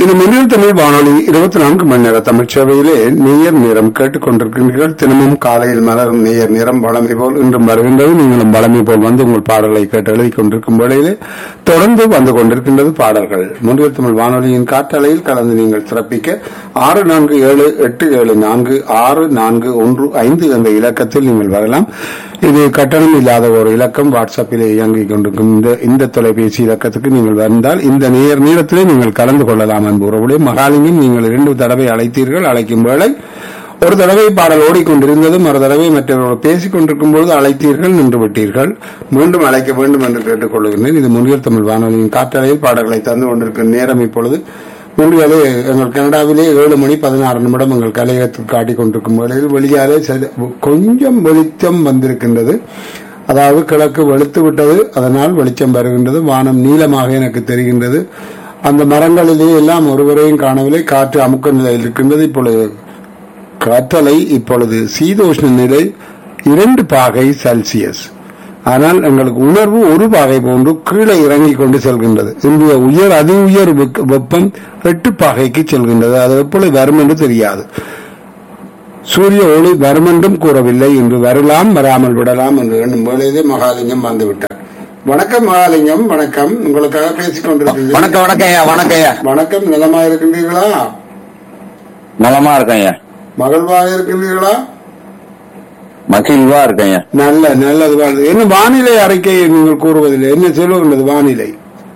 இது மொழியில் தமிழ் வானொலி இருபத்தி நான்கு மணி நேர தமிழ் சேவையிலே நேயர் நேரம் கேட்டுக் கொண்டிருக்கின்றீர்கள் தினமும் காலையில் மலரும் நேயர் நேரம் வளமை போல் இன்றும் வருகின்றது நீங்களும் வளமை போல் வந்து உங்கள் பாடல்களை கேட்டு எழுதி கொண்டிருக்கும் வேளையிலே தொடர்ந்து வந்து கொண்டிருக்கின்றது பாடல்கள் மொழியில் தமிழ் வானொலியின் காற்றலையில் கலந்து நீங்கள் சிறப்பிக்க ஆறு நான்கு ஏழு எட்டு ஏழு நான்கு ஆறு நான்கு ஒன்று ஐந்து என்ற இலக்கத்தில் நீங்கள் வரலாம் இது கட்டணம் இல்லாத ஒரு இலக்கம் வாட்ஸ்அப்பிலே இயங்கிக் கொண்டிருக்கும் இந்த இந்த தொலைபேசி இலக்கத்துக்கு நீங்கள் வந்தால் இந்த நேர் நேரத்திலே நீங்கள் கலந்து கொள்ளலாம் அன்பு உறவுகளே மகாலிங்கம் நீங்கள் இரண்டு தடவை அழைத்தீர்கள் அழைக்கும் வேளை ஒரு தடவை பாடல் ஓடிக்கொண்டிருந்தது மறு தடவை மற்றவர்கள் பேசிக் கொண்டிருக்கும் பொழுது அழைத்தீர்கள் நின்று விட்டீர்கள் மீண்டும் அழைக்க வேண்டும் என்று கேட்டுக்கொள்கின்றேன் இது முன்னியர் தமிழ் வானொலியின் காற்றலையில் பாடல்களை தந்து கொண்டிருக்கும் நேரம் இப்பொழுது முன்னிலே எங்கள் கனடாவிலே ஏழு மணி பதினாறு நிமிடம் எங்கள் கலையகத்தில் காட்டிக் கொண்டிருக்கும் வேளையில் வெளியாலே சில- கொஞ்சம் வெளிச்சம் வந்திருக்கின்றது அதாவது கிழக்கு வெளுத்து விட்டது அதனால் வெளிச்சம் வருகின்றது வானம் நீளமாக எனக்கு தெரிகின்றது அந்த மரங்களிலே எல்லாம் ஒருவரையும் காணவில்லை காற்று அமுக்க நிலையில் இருக்கின்றது இப்பொழுது காற்றலை இப்பொழுது சீதோஷ்ண நிலை இரண்டு பாகை செல்சியஸ் ஆனால் எங்களுக்கு உணர்வு ஒரு பாகை போன்று கீழே இறங்கிக் கொண்டு செல்கின்றது இன்றைய உயர் அதி உயர் வெக்க- வெப்பம் எட்டு பாகைக்கு செல்கின்றது அது எப்பொழுது வரும் என்று தெரியாது சூரிய ஒளி வரும் என்றும் கூறவில்லை என்று வரலாம் வராமல் விடலாம் என்று எண்ணும் வேளையிலே மகாலிங்கம் வந்துவிட்டார் வணக்கம் மகாலிங்கம் வணக்கம் உங்களுக்காக பேசிக் கொண்டிருக்கிறேன் வணக்கம் வணக்கம் ஐயா வணக்கம் ஐயா வணக்கம் நலமா இருக்கின்றீர்களா நலமா இருக்கேன் ஐயா மகிழ்வாக இருக்கின்றீர்களா மகிழ்வா இருக்கேன் ஐயா நல்ல நல்லது வாழ்வு. என்ன வானிலை அறிக்கையை நீங்கள் கூறுவதில்லை என்ன சொல்லுகின்றது வானிலை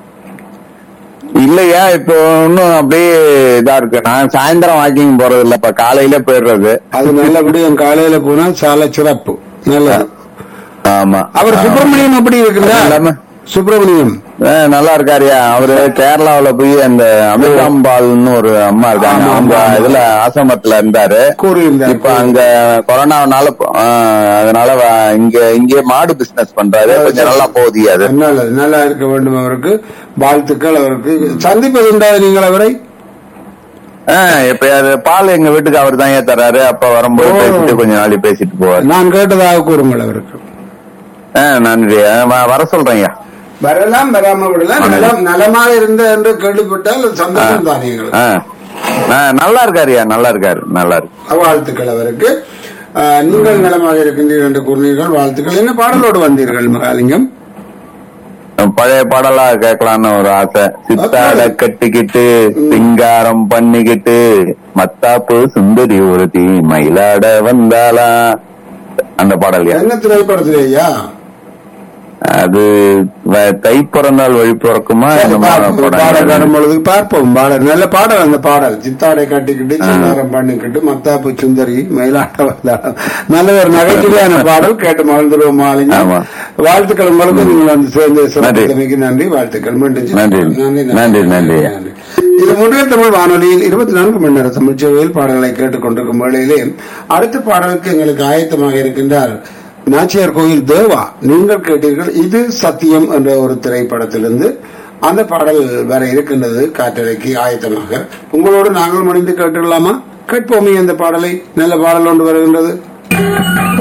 இல்லையா இப்போ இன்னும் அப்படியே இதா இருக்கு நான் சாயந்தரம் வாக்கிங் போறது இல்ல இப்ப காலையில போயிடுறது அது நல்லபடியும் காலையில போனா சால சிறப்பு நல்லது ஆமா அவர் சுப்பிரமணியம் எப்படி இருக்கிறார் எல்லாமே. சுப்பிரமணியம் ஆ, நல்லா இருக்காருயா அவரு கேரளாவுல போய் அந்த அமிர்தாம்பால்னு ஒரு அம்மா இருக்காங்க ஆமா, அவங்க ஆமா. இதுல ஆசிரமத்துல இருந்தாரு கூறியிருந்தார் இப்ப அங்க கொரோனானால ஆ, அதனால வ- இங்க இங்கே மாடு பிசினஸ் பண்றாரு கொஞ்சம் நல்லா போகுது அது நல்லது நல்லா இருக்க வேண்டும் அவருக்கு வாழ்த்துக்கள் அவருக்கு சந்திப்பது உண்டா நீங்கள் அவரை ஆ, எப்பயாவது பால் எங்க வீட்டுக்கு அவர் தான் தர்றாரு அப்ப வரும்போது ஓ. பேசிட்டு கொஞ்ச நாளை பேசிட்டு போவார் நான் கேட்டதாக கூறுங்கள் அவருக்கு ஆ, நன்றி ஆ, வ- வர சொல்றேன் ஐயா வரலாம் வராம விடலாம் நலம் நலமாக இருந்த என்று கேள்விப்பட்டால் அது சந்தோஷம் தான் எங்களுக்கு ஆ. ஆ, நல்லா இருக்காருயா நல்லா இருக்காரு நல்லா இருக்கு வாழ்த்துக்கள் அவருக்கு ஆஹ், நீங்கள் நலமாக இருக்கின்றீர்கள் என்று கூறினீர்கள் வாழ்த்துக்கள் என்ன பாடலோடு வந்தீர்கள் மகாலிங்கம் பழைய பாடலா கேட்கலான்னு ஒரு ஆசை சித்தாட கட்டிக்கிட்டு சிங்காரம் பண்ணிக்கிட்டு மத்தாப்பு சுந்தரி ஒருத்தி மயிலாட வந்தாளா அந்த பாடல்யா என்ன திரைப்படத்திலேயா அது வ- தை பிறந்தால் வழி பிறக்குமா இந்த மாதிரி பாடல் படம் வரும் பொழுது பார்ப்போம் பாடல் நல்ல பாடல் அந்த பாடல் சித்தாடை கட்டிக்கிட்டு சிங்காரம் பண்ணிக்கிட்டு மத்தாப்பு சுந்தரி மயிலாட்ட வந்தாளம். நல்ல ஒரு நகைச்சுவையான பாடல் கேட்டு மகிழ்ந்துருவோம் மாலிங்க ஆமா. வாழ்த்துக்கள் உங்களுக்கு நீங்கள் வந்து சேர்ந்து சிறப்பித்தமைக்கு நன்றி வாழ்த்துக்கள் மீண்டும் நன்றி. நன்றி, நன்றி. இது முன்றைய தமிழ் வானொலியில் இருபத்தி நான்கு மணி நேர தமிழ் சேவையில் பாடல்களை கேட்டுக்கொண்டிருக்கும் வேளையிலே அடுத்த பாடலுக்கு எங்களுக்கு ஆயத்தமாக இருக்கின்றார் நாச்சியார் கோயில் தேவா நீங்கள் கேட்டீர்கள் இது சத்தியம் என்ற ஒரு திரைப்படத்திலிருந்து அந்த பாடல் வர இருக்கின்றது காற்றலைக்கு ஆயத்தமாக உங்களோடு நாங்கள் முடிந்து கேட்டுடலாமா கேட்போமே அந்த பாடலை நல்ல பாடல் ஒன்று வருகின்றது